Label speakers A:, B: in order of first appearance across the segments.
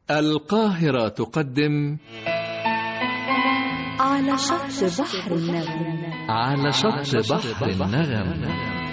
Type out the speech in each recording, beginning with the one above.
A: القاهرة تقدم
B: على شط بحر النغم
A: على شط بحر النغم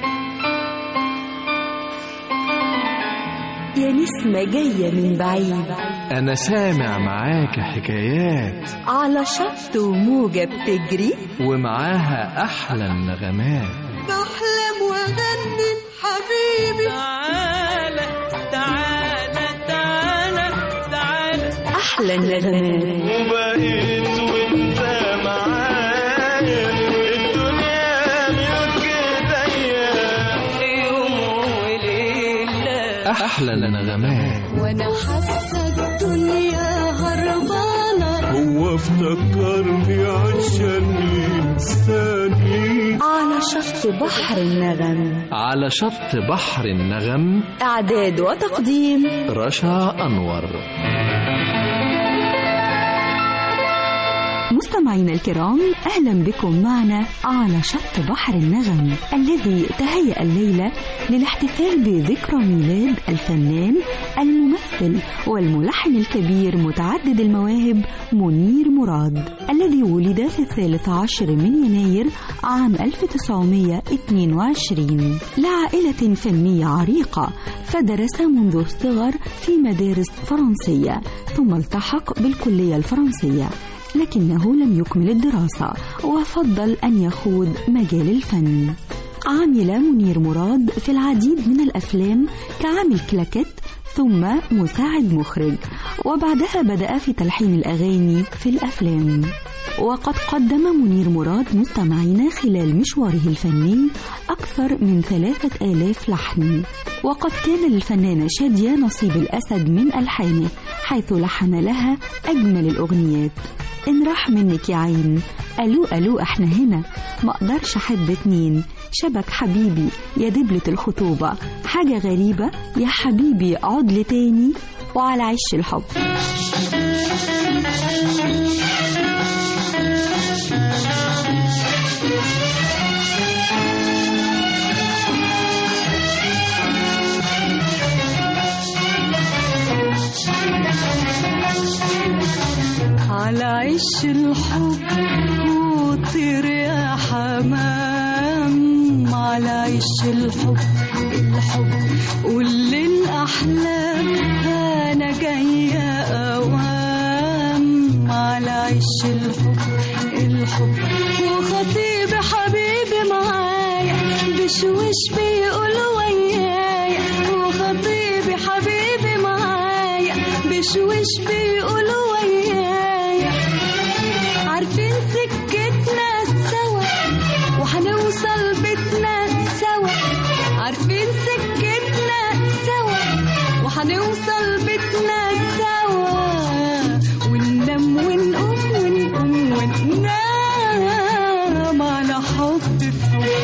B: يا نسمة جاية من بعيد
A: أنا سامع معاك حكايات
B: على شط وموجة بتجري
A: ومعاها أحلى النغمات
C: بحلم واغني حبيبي
D: تعالى تعالى تعالى تعالى
B: أحلى النغمات
E: وبقيت وانت معايا الدنيا ملك ايديا
D: في يوم وليلة
A: أحلى النغمات
C: وانا حاسه الدنيا هربانه
E: هو افتكرني عشان ينساني
B: على شط بحر النغم
A: على شط بحر النغم
B: إعداد وتقديم
A: رشا أنور
B: مستمعينا الكرام أهلا بكم معنا على شط بحر النغم الذي تهيأ الليلة للاحتفال بذكرى ميلاد الفنان الممثل والملحن الكبير متعدد المواهب منير مراد الذي ولد في الثالث عشر من يناير عام 1922 لعائلة فنية عريقة فدرس منذ الصغر في مدارس فرنسية ثم التحق بالكلية الفرنسية لكنه لم يكمل الدراسة وفضل أن يخوض مجال الفن عمل منير مراد في العديد من الأفلام كعامل كلاكيت ثم مساعد مخرج وبعدها بدأ في تلحين الأغاني في الأفلام وقد قدم منير مراد مستمعينا خلال مشواره الفني أكثر من ثلاثة آلاف لحن وقد كان للفنانة شادية نصيب الأسد من ألحانه حيث لحن لها أجمل الأغنيات إن راح منك يا عين ألو ألو إحنا هنا ما أقدرش أحب اتنين شبك حبيبي يا دبلة الخطوبة حاجة غريبة يا حبيبي عد لي تاني وعلى عش الحب
C: على عش الحب وطير يا حمام على عش الحب الحب قول للأحلام أنا جاية أوام على عش الحب الحب وخطيبي حبيبي معايا بشوش بيقول ويايا وخطيبي حبيبي معايا بشوش بيقول ويايا عارفين سكتنا سوا وهنوصل بيتنا سوا عارفين سكتنا سوا وهنوصل بيتنا سوا وننام ونقوم ونقوم وننام على حب في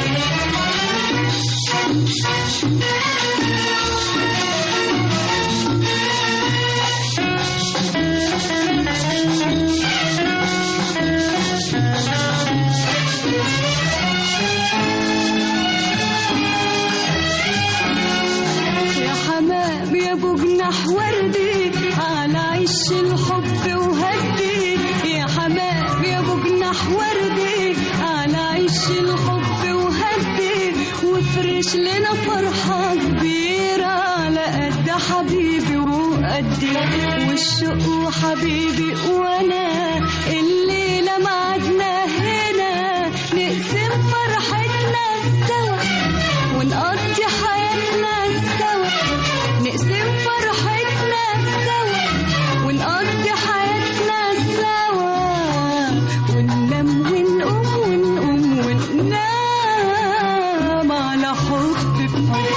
C: يا حمام يا ابو جناح وردي على عش الحب وهدي يا حمام يا ابو جناح وردي على عش الحب وهدي وافرش لنا فرحة كبيرة على قد حبيبي وقدي والشوق وحبيبي وانا الليلة معدنا هنا نقسم فرحتنا سوا ونقضي حياتنا سوا نقسم فرحتنا سوا ونقضي حياتنا سوا وننام ونقوم ونقوم وننام على حب بحب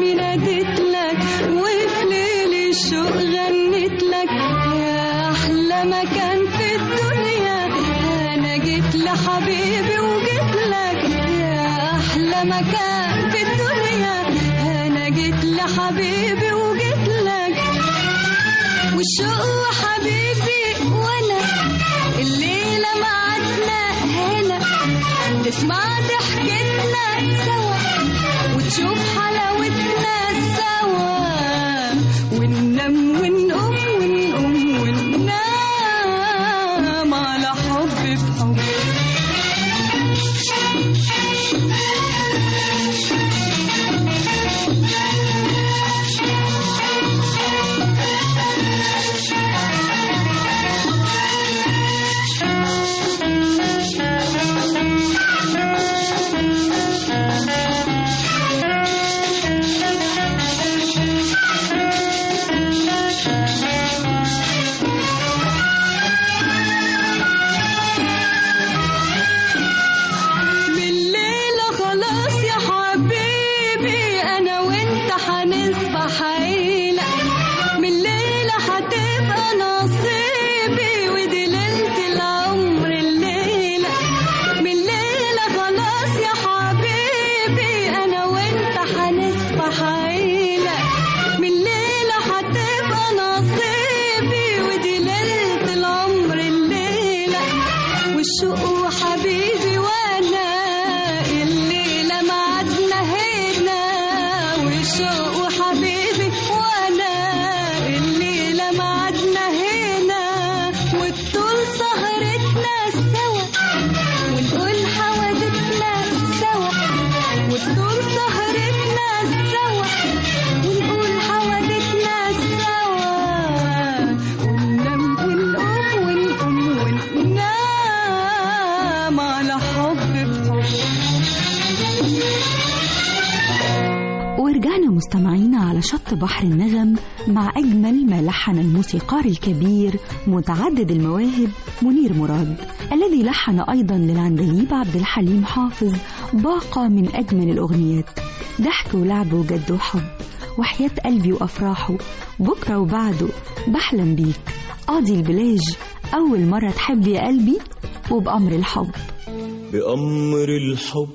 C: اني ناديت لك وفي ليل الشوق غنيت لك يا احلى مكان في الدنيا انا جيت لحبيبي وجيت لك يا احلى مكان في الدنيا انا جيت لحبيبي وجيت لك والشوق حبيبي وانا الليله معادنا هنا تسمع ضحكتنا سوا وتشوف حلاوتنا سوا وننام ونقوم ونقوم وننام على حب في حب بالليلة خلاص يا حبيبي أنا وأنت هنصبح عيلة من الليلة هتبقى نصيبي ودي ليلة العمر الليلة من الليلة خلاص يا حبيبي أنا وأنت هنصبح عيلة من الليلة هتبقى نصيبي ودي ليلة العمر الليلة والشوق حبيبي وانا الليلة معادنا هنا والشوق حبيبي وانا الليلة معادنا هنا والطول سهرتنا سوا ونقول حوادثنا سوا والطول سهرتنا سوا ونقول حوادثنا سوا وننام ونقوم ونقوم وننام على حب بحب
B: ورجعنا مستمعينا على شط بحر النغم مع أجمل ما لحن الموسيقار الكبير متعدد المواهب منير مراد الذي لحن أيضا للعندليب عبد الحليم حافظ باقة من أجمل الأغنيات ضحك ولعب وجد وحب وحياة قلبي وأفراحه بكرة وبعده بحلم بيك قاضي البلاج أول مرة تحب يا قلبي وبأمر الحب
E: بأمر الحب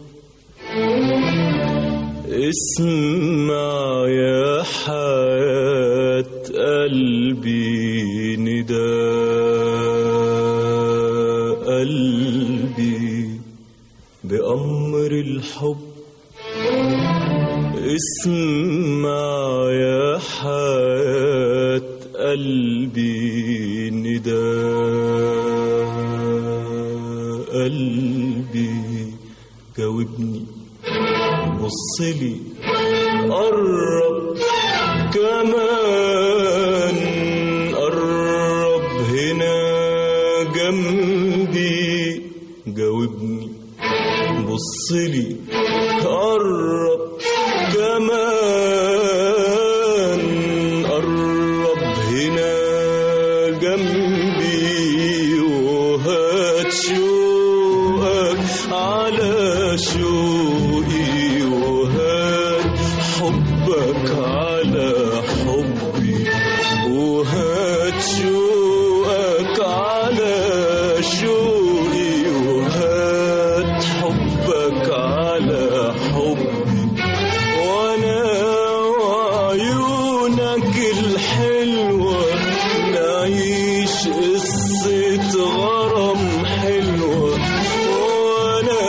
E: اسمع يا حياة قلبي نداء قلبي بأمر الحب اسمع يا حياة قلبي نداء قلبي جاوبني بصلي قرب كمان قرب هنا جنبي جاوبني بصلي قرب كمان قرب هنا جنبي وهات شوقك على شوقي وهات حبك على حبي وهات شوقك على شوقي وهات حبك على حبي وانا وعيونك الحلوة نعيش قصة غرام حلوة وانا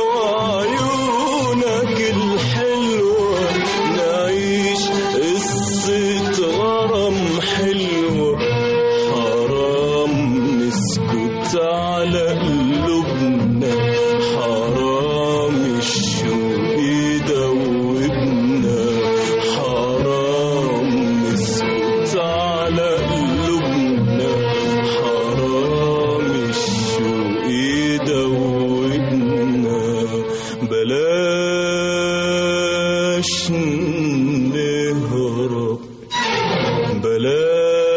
E: وعيونك الحلوة نعيش قصة غرام حلوة حرام نسكت على قلوبنا حرام الشوق يدوبنا حرام نسكت على قلوبنا حرام الشوق يدوبنا بلاش نهرب بلاش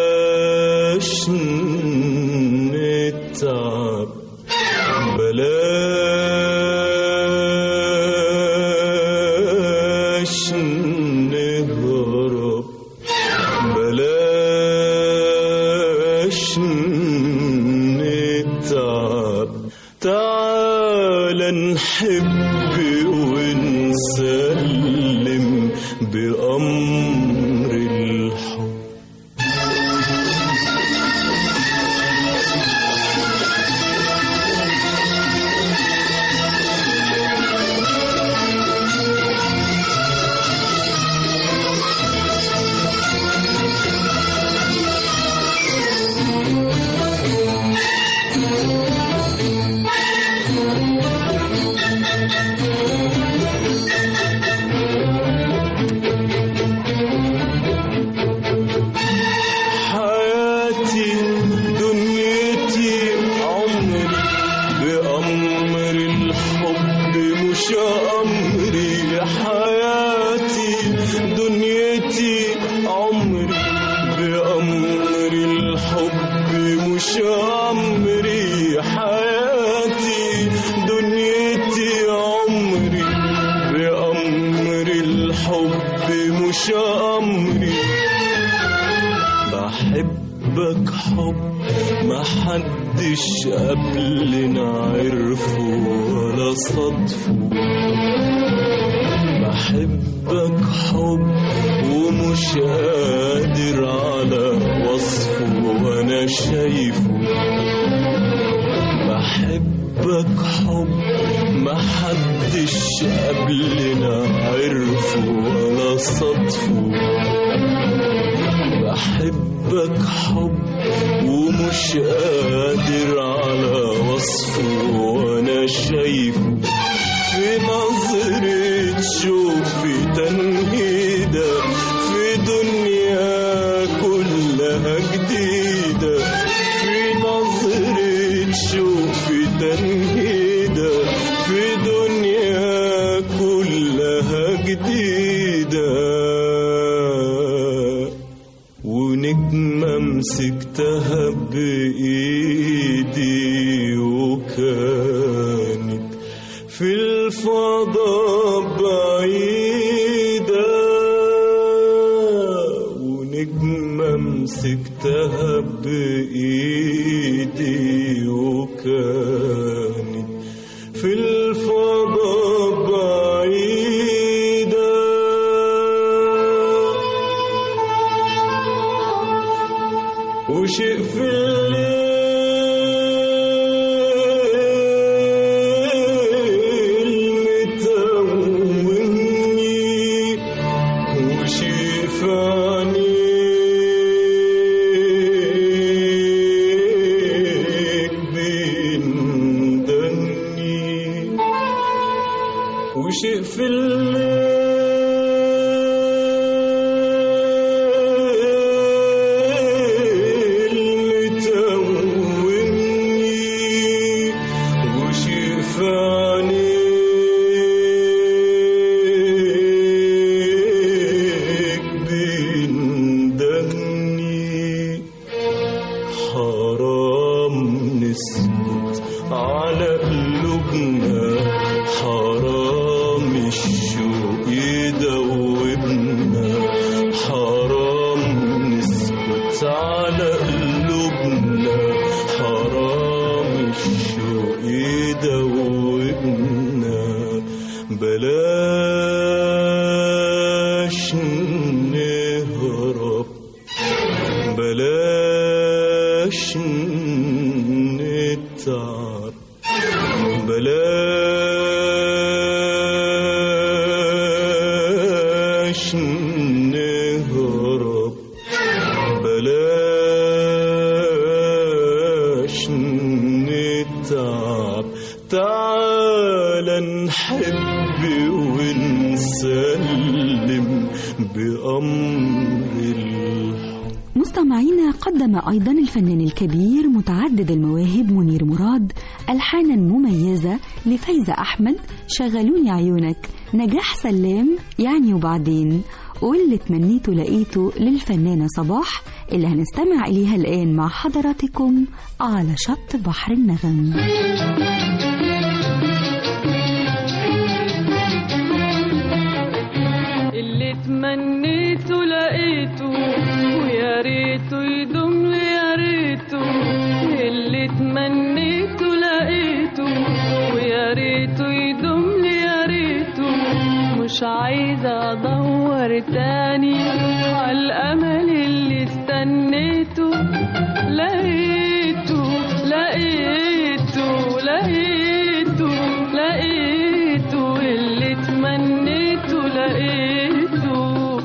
E: نحب ونسلم بأمر الحب حياتي دنيتي عمري بأمر الحب مش أمري حياتي دنيتي عمري بأمر الحب مش أمري حياتي دنيتي عمري بأمر الحب مش أمري بحبك حب ما حدش قبلنا عرفه ولا صدفه بحبك حب ومش قادر على وصفه وانا شايفه بحبك حب ما حدش قبلنا عرفه ولا صدفه بحبك حب ومش قادر على وصفه وانا شايفه في نظرة شوفي تنهيدة في دنيا كلها جديدة في نظرة شوفي تنهيدة في دنيا كلها جديدة ونجمة مسكتها بإيدي وكانت في الفضاء بعيدة ونجمة مسكتها بإيدي وكانت في الفضاء بعيدة وشيء في الليل متوهني وشيء في عينيك بيندني وشيء في الليل متوهني وشيء في عينيك بيندني حرام نسكت على قلوبنا حرام الشوق يدوبنا حرام نسكت على قلوبنا حرام الشوق يدوبنا بلاش نهرب بلاش نتعب بلاش نهرب بلاش نتعب تعال نحب ونسلم بأمر الحب
B: مستمعينا قدم أيضا الفنان الكبير متعدد المواهب منير مراد ألحانا مميزة لفايزة أحمد شغلوني عيونك نجاح سلام يعني وبعدين واللي تمنيته لقيته للفنانة صباح اللي هنستمع إليها الآن مع حضراتكم على شط بحر النغم
C: اللي تمنيته لقيته ويا ريته يدوم لي يا ريته اللي تمنيته لقيته ويا ريته يدوم مش عايزة ادور تاني عالامل اللي استنيته لقيته لقيته لقيته لقيته اللي تمنيته لقيته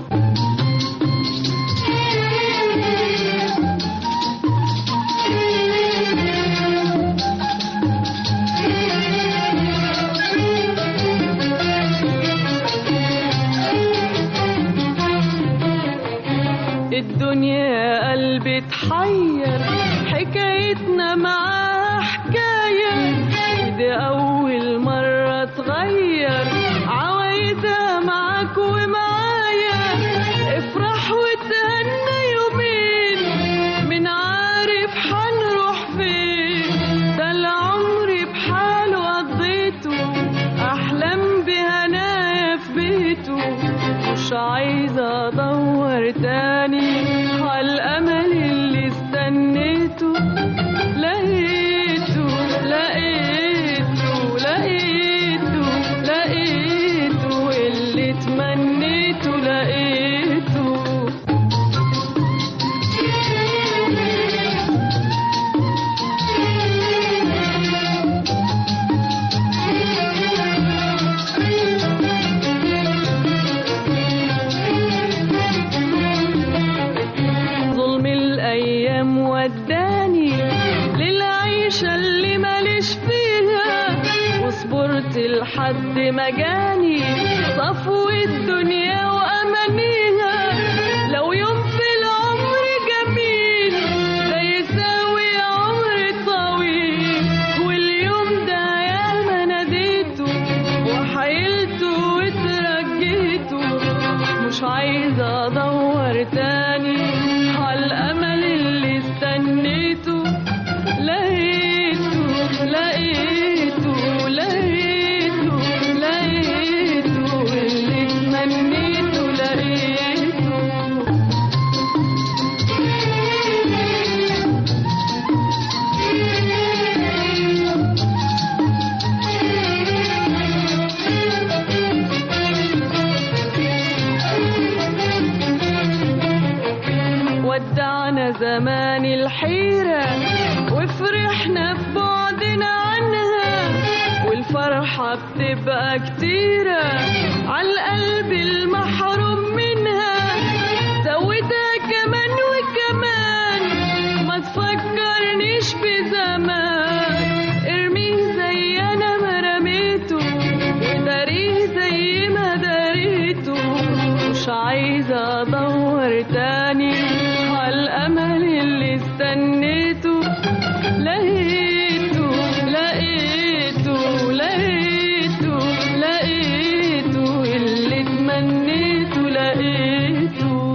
C: الدنيا قلبي تحير حكايتنا معاه حكاية دي أول مرة تغير عوايدها معاك ومعايا افرح وتهنى يومين من عارف حنروح فين ده العمر بحاله قضيته أحلام بهنايا في بيته مش عايزة أدور تاني عالأمل اللي استنيته لقيته لقيته لقيته لقيته اللي تمنيته لقيته ظلم الأيام وداني للعيشة اللي ماليش فيها وصبرت لحد ما جاني صفو الدنيا وأمانيها لو يوم في العمر جميل ده يساوي عمر طويل واليوم ده ياما ناديته وحيلته وترجيته مش عايزة أدور تاني عالأمل اللي استنيته لقيته لقيته لقيته لقيته اللي تمنيته لقيته ودعنا زمان الحيرة وفرحنا في بعدنا عنها والفرحة بتبقى كتيرة عالقلب المحروم منها زودها كمان وكمان ما تفكرنيش بزمان ارميه زي انا ما رميته وداريه زي ما داريته مش عايزة ادور تاني عالامل اللي استنيته لقيته لقيته لقيته لقيته اللي تمنيته لقيته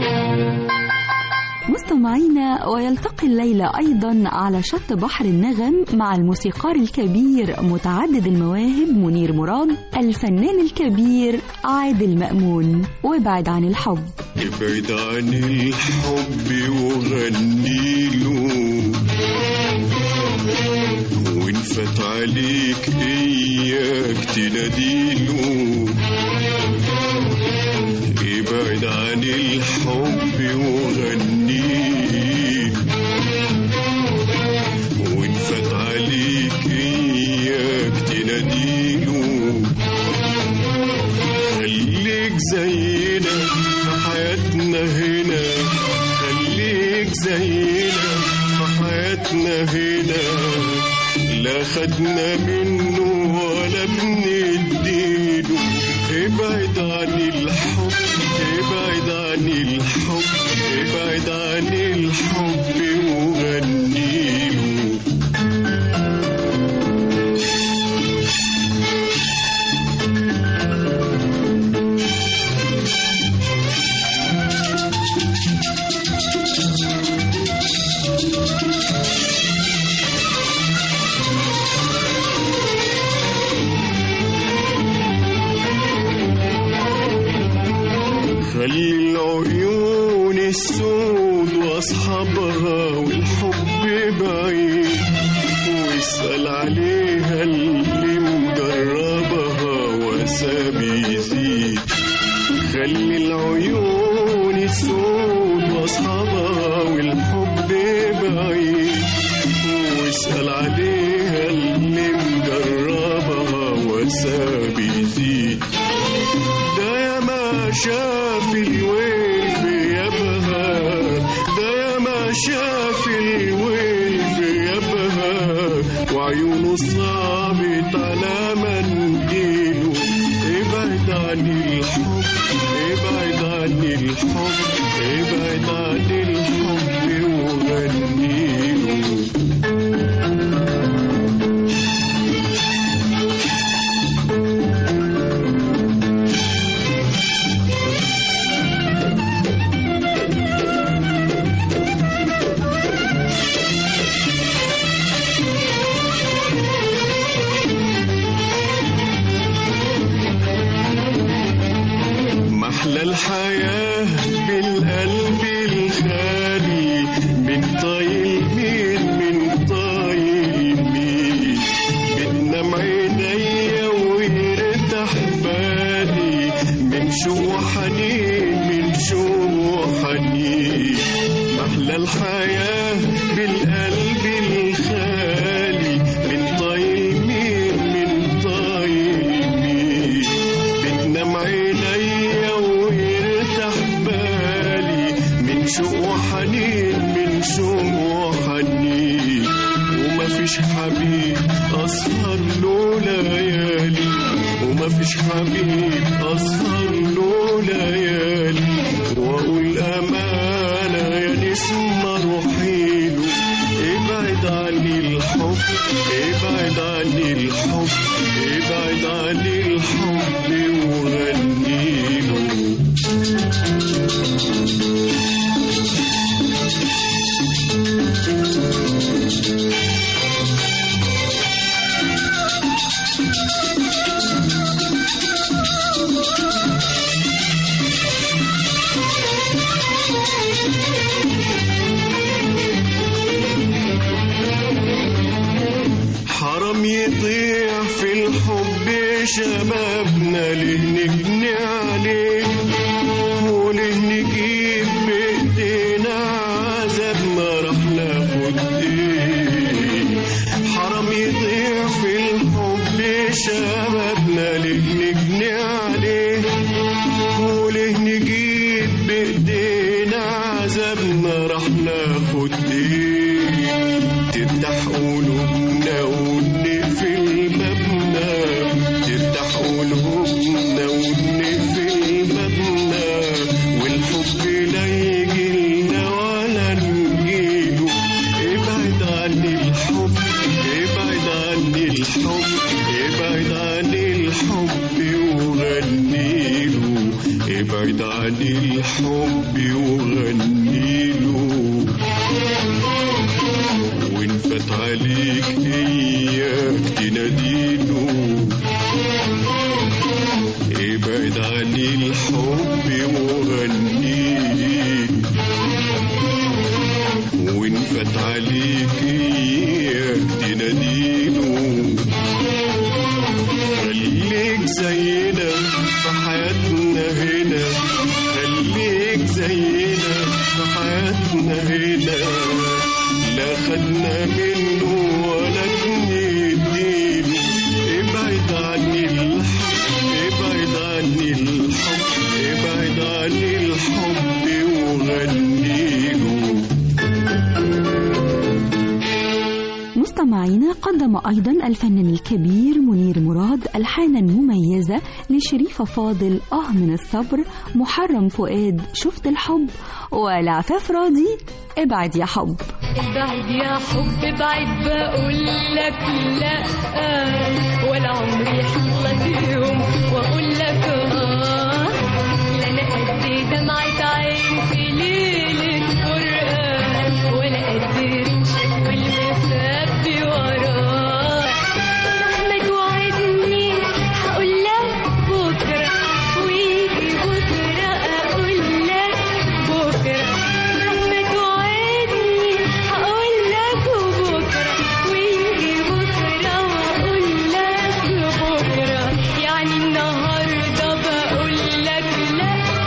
B: مستمعينا ويلتقي الليلة أيضا على شط بحر النغم مع الموسيقار الكبير متعدد المواهب منير مراد الفنان الكبير عادل مأمون وابعد عن الحب
E: ابعد عن الحب وغنيله وان فات عليك اياك تناديله ابعد عن الحب وغنيله وان فات عليك اياك تناديله خليك زينا في حياتنا هنا خليك زينا في حياتنا هنا لا خدنا منه ولا بنديله ابعد عن الحب ابعد عن الحب ابعد عن الحب وغنيله خلي العيون السود واصحابها والحب بعيد واسأل عليها اللي مجربها وسابي يزيد خلي العيون السود واصحابها والحب بعيد واسأل عليها اللي مجربها وساب يزيد ده يا ما شاف الويل في يبها ده يا ما شاف الويل في يبها وعيونه صعبت على منديله ابعد عن الحب ابعد عن الحب ابعد عن الحب وغنيله محلى الحياة بالقلب الخالي من طايل مين من طايل مين بتنام عينيا ويرتاح بالي من شو حنين من شو حنين محلى الحياة بالقلب الخالي من طايل مين من طايل مين بتنام عينيا ويرتاح بالي من شوق وحنين من شوق وحنين وما فيش حبيب أسهر له ليالي وما فيش حبيب أسهر له ليالي وأقول أمانة يا نسمة روحي له ابعد عني الحب ابعد عني الحب ابعد عني الحب وغني له حرام يضيع في الحب شبابنا ليه نجني عليه وليه نجيب بايدينا عذاب ما راح ناخد ايه حرام يضيع في الحب شبابنا ليه نجني عليه وليه نجيب بايدينا عذاب ما راح ناخد ايه تفتح قلوبنا ونقفل بابنا تفتح قلوبنا ونقفل بابنا والحب لا يجيلنا ولا نجيله ابعد عن الحب ابعد عن الحب ابعد عن الحب وغنيله ابعد عن الحب وغنيله وان فات عليك اياك تناديله ابعد عن الحب وغنيه وان فات عليك اياك تناديله خليك زينا في حياتنا هنا خليك زينا في حياتنا هنا لا خدنا منه ولا بنديله ابعد عن الحب ابعد عن الحب ابعد عن الحب وغنيله
B: مستمعينا قدم أيضا الفنان الكبير منير مراد ألحانا مميزة لشريفة فاضل آه من الصبر محرم فؤاد شفت الحب والعفاف راضي ابعد يا حب
C: ابعد يا حب ابعد بقول لك لا ولا عمري حصل يوم واقول لك اه لا انا قد دمعة عين في ليلة قرآن ولا قد رمش والمسافي وراه مهما توعدني هقول لك بكرة ويجي بكرة اقول لك بكرة مهما توعدني هقول لك بكرة ويجي بكرة واقول لك بكرة يعني النهاردة بقول لك لا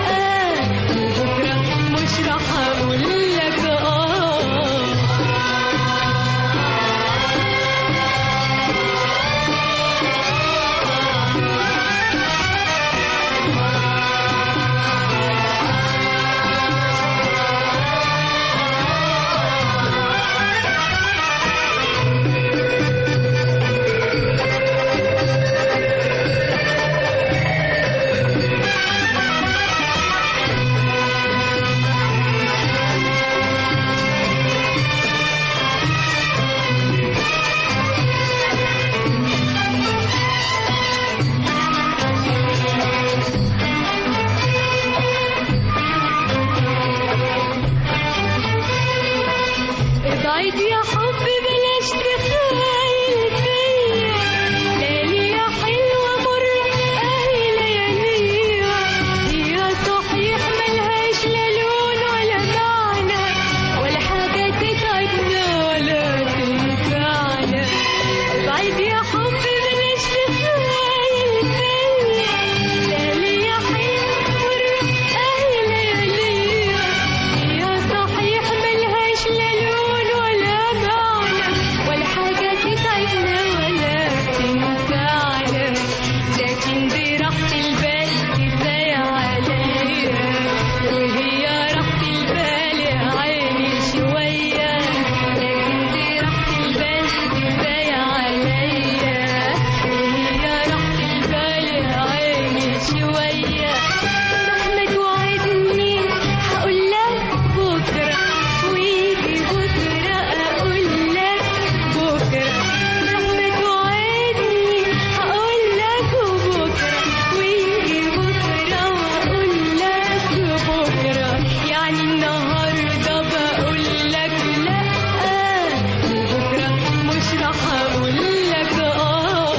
C: ابعد يا حب بلاش تخايل فيا ليالي يا حلوة مر اهي لياليها هي صحيح ملهاش لا لون ولا معنى ولا حاجة تتعبنا ولا تنفعنا ابعد يا حب بلاش تخايل فيا ليالي يا حلوة مر اهي لياليها هي صحيح ملهاش لا لون ولا معنى ولا حاجة تتعبنا ولا تنفعنا لكن دي راحة البال كفاية عليا وهي راحة البال يا عيني شوية لكن دي راحة البال كفاية عليا وهي راحة البال يا عيني شوية مهما توعدني هقول لك بكرة ويجي بكرة أقول لك بكرة مهما توعدني هقول لك بكرة ويجي بكرة وأقول لك بكرة يعني النهاردة بقول لك لأ بكرة مش راح أقول لك آه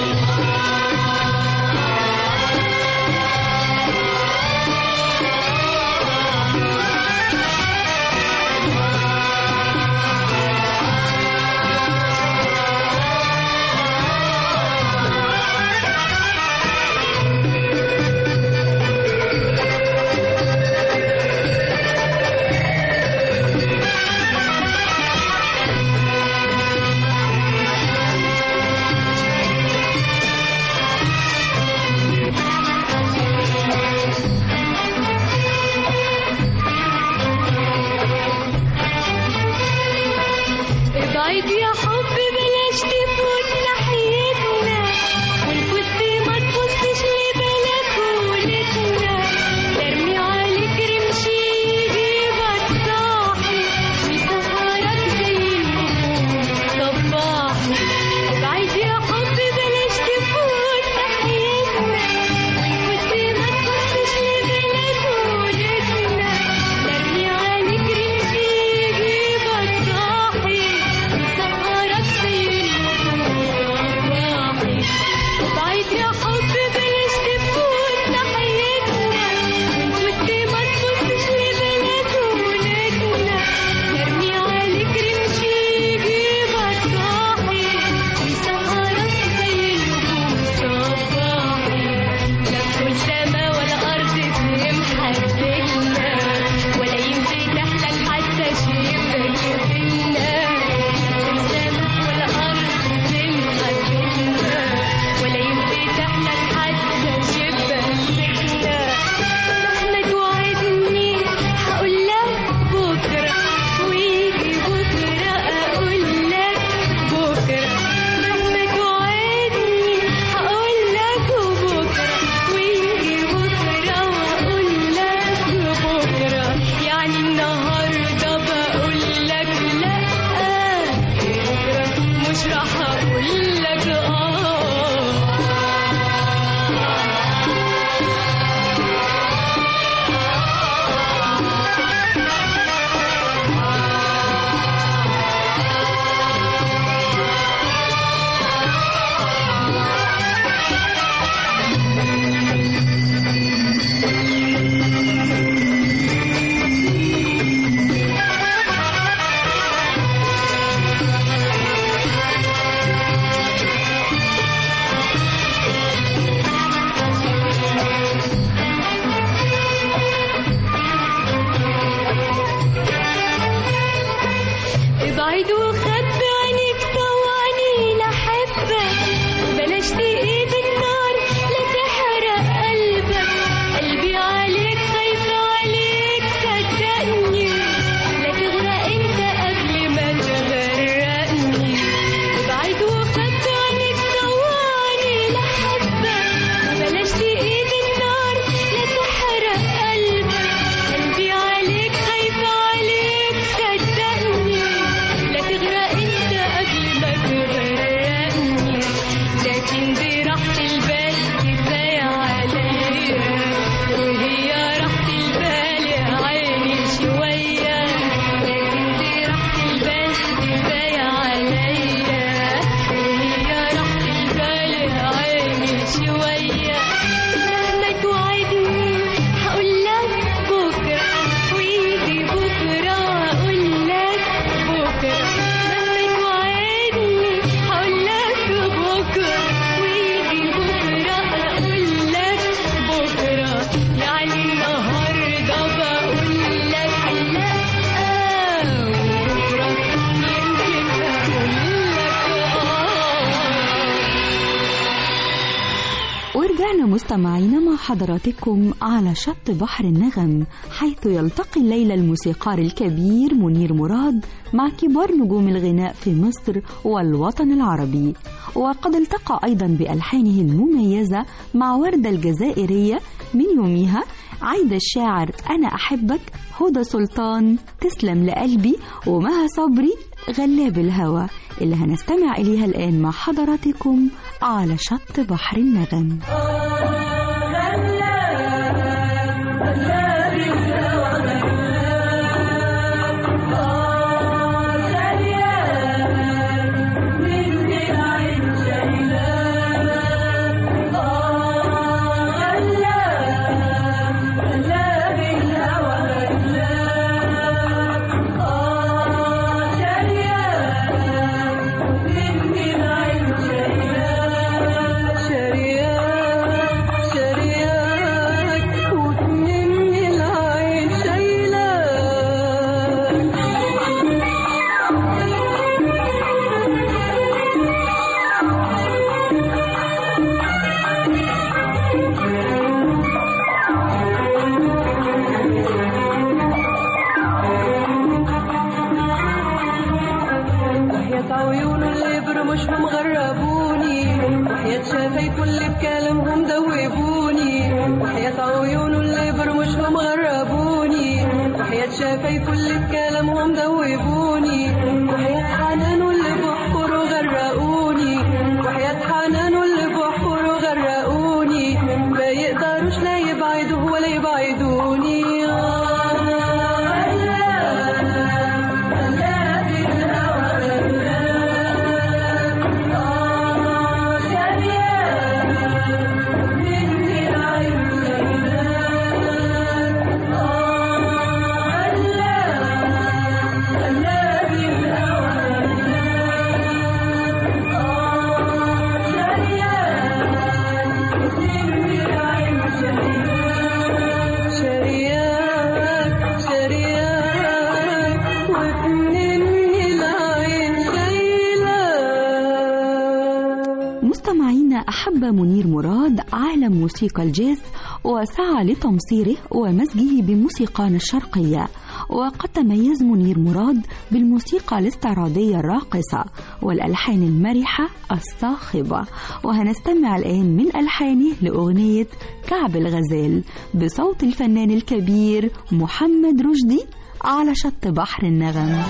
C: ابعد يا حب بلاش تفوت ناحيتنا ونفوت ما تبصش لبلكونتنا ترمي عليك رمشي يجيبك صاحي ويسهرك زي النجوم صباحي ابعد يا حب بلاش تفوت ناحيتنا ونفوت ما تبصش لبلكونتنا ترمي عليك رمشي يجيبك صاحي ويسهرك
B: مستمعين مع حضراتكم على شط بحر النغم حيث يلتقي الليلة الموسيقار الكبير منير مراد مع كبار نجوم الغناء في مصر والوطن العربي وقد التقى أيضا بألحانه المميزة مع وردة الجزائرية من يوميها عايدة الشاعر أنا أحبك هدى سلطان تسلم لقلبي ومها صبري غلاب الهوى اللي هنستمع إليها الآن مع حضراتكم على شط بحر النغم
C: شريان شريان ومني العين شايلاك وحياة عيونه اللي برمشهم غربوني وحياة شفايفه اللي بكلامهم دوبوني وحياة عيونه اللي برمشهم غربوني وحياة شفايفه اللي بكلامهم دوبوني وحياة حنانه اللي بحفره غرقوني وحياة حنانه اللي بحفره غرقوني ما يقدروش لا يبعدوه ولا يبعدوني شريان شريان ومني العين شايلاك
B: مستمعين أحب منير مراد عالم موسيقى الجاز وسعى لتمصيره ومزجه بموسيقانا الشرقية وقد تميز منير مراد بالموسيقى الاستعراضية الراقصة والألحان المرحة الصاخبة وهنستمع الآن من ألحانه لأغنية كعب الغزال بصوت الفنان الكبير محمد رشدي على شط بحر النغم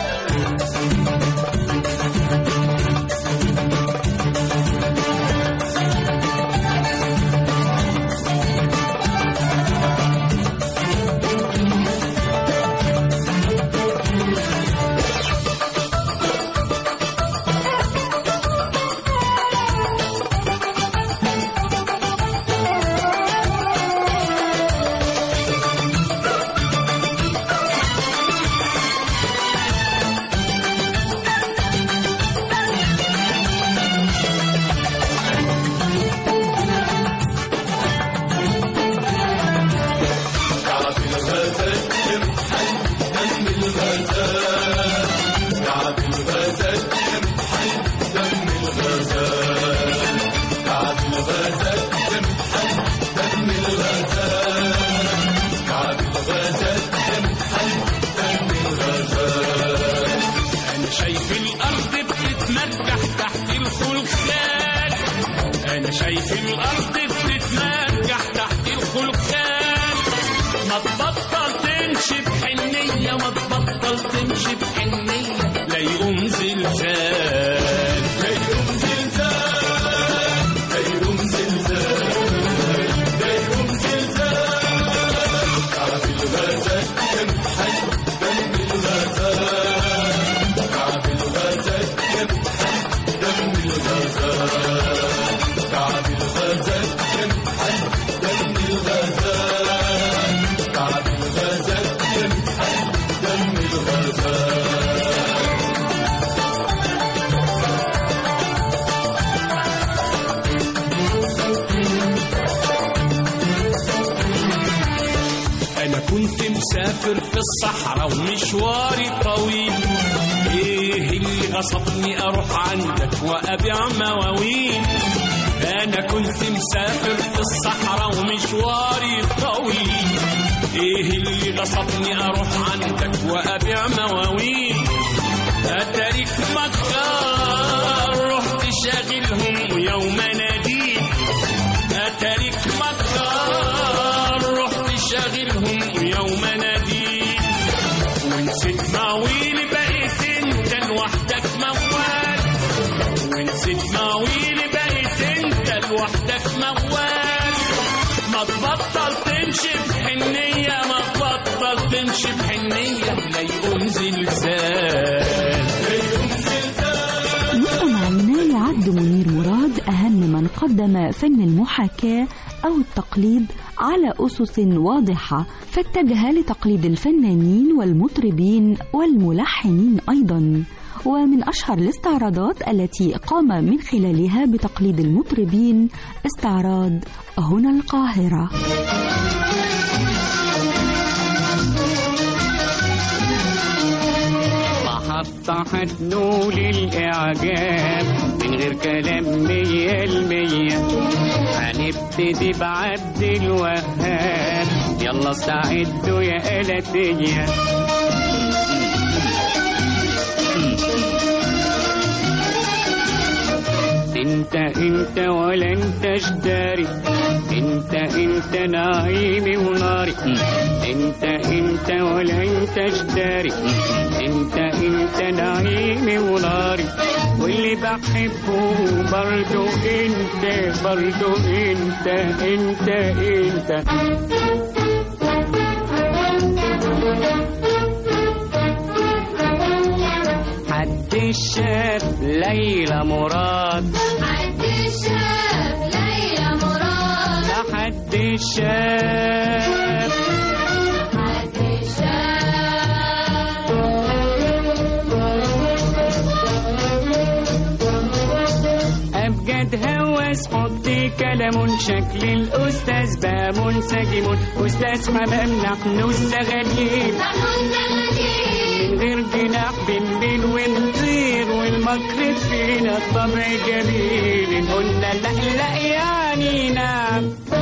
F: انا شايف الارض بتتمدح تحت الخلخال انا شايف الارض بتتمدح تحت الخلخال ما تبطل تمشي بحنية ما تبطل تمشي بحنية لا يقوم زلزال لا يقوم زلزال لا يقوم زلزال لا يقوم زلزال كعب الغزال كم حي دم الغزال كعب الغزال كم حي دم الغزال كعب الغزال كم حي دم الغزال كعب الغزال كم حي دم الغزال انا كنت مسافر في الصحراء ومشواري طويل ايه اللي غصبني اروح عندك وابيع مواويل انا كنت مسافر في الصحراء ومشواري طويل ايه اللي غصبني اروح عندك وابيع مواويل اتاريك مكار رحت شاغلهم ويوم ناديت اتاريك مكار رحت شاغلهم ويوم ناديت ونسيت مواويلي بقيت انت لوحدك موال ونسيت مواويلي بقيت انت لوحدك موال ما تبطل تمشي بحنية ما تبطل تمشي بحنية لا يقوم زلزال
B: مستمعينا يعد منير مراد أهم من قدم فن المحاكاة أو التقليد على أسس واضحة فاتجه لتقليد الفنانين والمطربين والملحنين أيضا ومن أشهر الاستعراضات التي قام من خلالها بتقليد المطربين استعراض هنا القاهرة
G: محطة هتنول الإعجاب من غير كلام مية المية هنبتدي بعبد الوهاب يلا استعدوا يا آلتية انت انت ولا انت جداري انت انت نعيمي وناري انت انت ولا انت جداري انت انت نعيمي وناري واللي بحبه برضو انت برضو انت انت انت حد شاف ليلى مراد
C: حد شاف ليلى مراد
G: لا حد شاف
C: حد شاف
G: أبجد هوس حطي كلام شكل الأستاذ بقى منسجم أستاذ حمام نحن الزغاليل
C: نحن الزغاليل
G: من غير جناح بنبين ونطير والمكر فينا الطبع جميل قلنا لا لا يعني نعم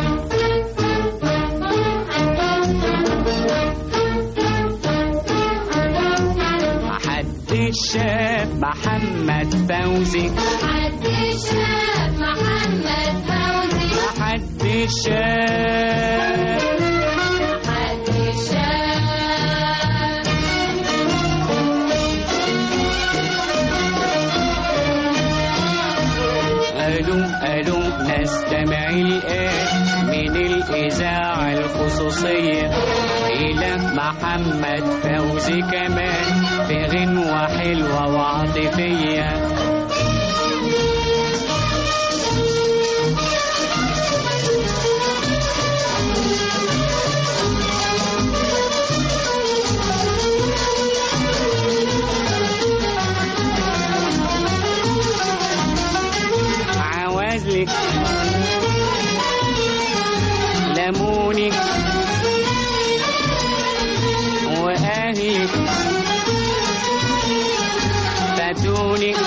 G: محدش شاف محمد فوزي
C: حد شاف محمد فوزي
G: محدش شاف
C: حد شاف
G: ألو ألو نستمع الآن من الإذاعة الخصوصية إلى محمد فوزي كمان في غنوة حلوة وعاطفية عوازلك لمونك وأهلك فاتونك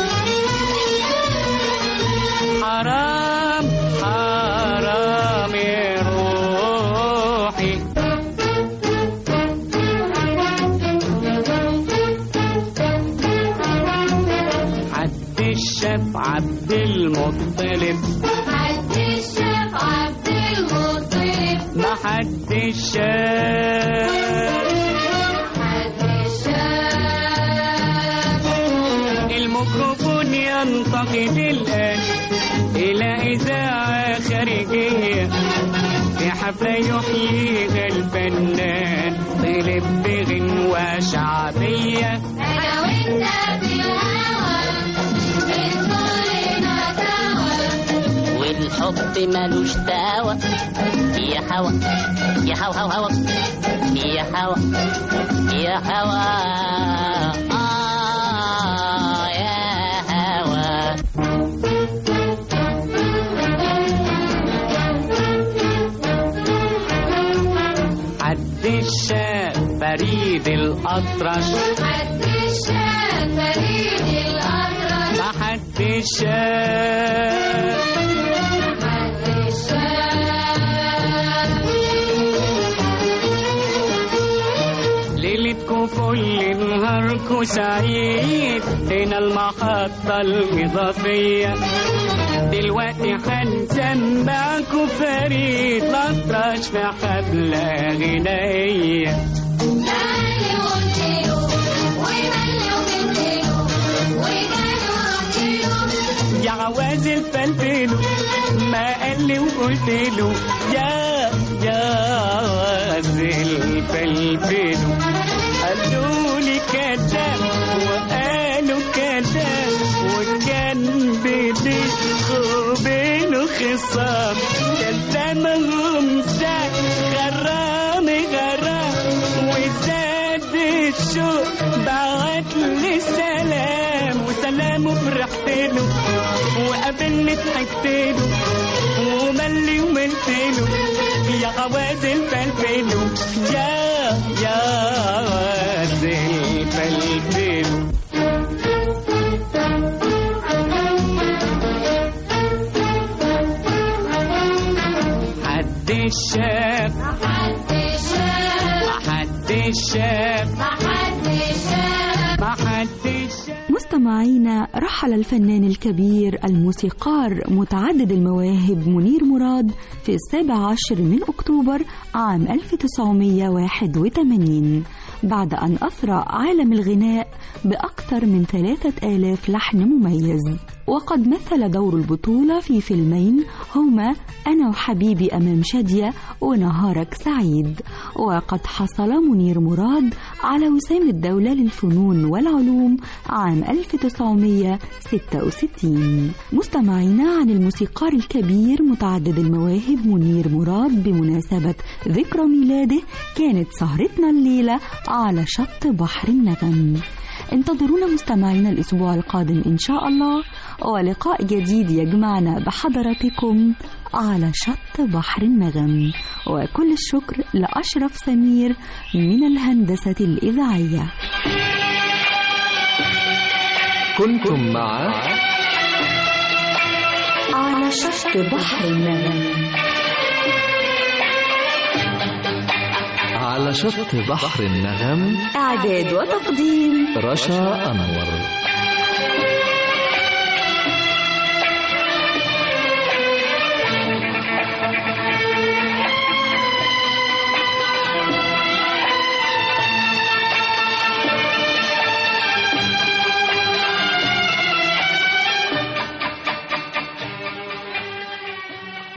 G: حرام حرام يا روحي حد الشاف عبد المطلب
C: حد شاف عبد المطلب
G: ما حد شاف
C: حد شاف
G: الميكروفون ينتقل الآن إلى إذاعة خارجية في حفلة يحييها الفنان طلب بغنوة شعبية
C: أنا وأنت في الهوى بنطلنا سوا
H: والحب ملوش دعوة يا هوا يا هوا هوا هوا يا هوا يا هوا آه يا هوا
G: حد الشاف فريد الأطرش
C: حد شاف فريد الأطرش
G: ما حد شاف اوقاتكم كل نهاركم سعيد هنا المحطة الإضافية دلوقتي هنسمعكم فريد الأطرش في حفلة غنائية يا عواز الفلفلو ما قال لي وقلت له يا يا عواز الفلفلو قالوا لي كذاب وقالوا كذاب وكان بيني وبينه خصام كلامهم زاد غرام غرام وزاد الشوق بعت لي سلام وسلامه فرحت له وقابلني ضحكت له وملي وملت له يا غواز الفلفل يا يا غواز الفلفل حد شاف حد شاف ما حد شاف
B: مستمعينا رحل الفنان الكبير الموسيقار متعدد المواهب منير مراد في السابع عشر من أكتوبر عام 1981 بعد أن أثرى عالم الغناء بأكثر من ثلاثة آلاف لحن مميز وقد مثل دور البطولة في فيلمين هما أنا وحبيبي أمام شادية ونهارك سعيد وقد حصل منير مراد على وسام الدولة للفنون والعلوم عام 1966 مستمعينا عن الموسيقار الكبير متعدد المواهب منير مراد بمناسبة ذكرى ميلاده كانت سهرتنا الليلة على شط بحر النغم انتظرونا مستمعينا الأسبوع القادم إن شاء الله ولقاء جديد يجمعنا بحضراتكم على شط بحر النغم وكل الشكر لأشرف سمير من الهندسة الإذاعية
A: كنتم مع
B: على شط بحر النغم
A: على شط بحر النغم
B: إعداد وتقديم
A: رشا أنور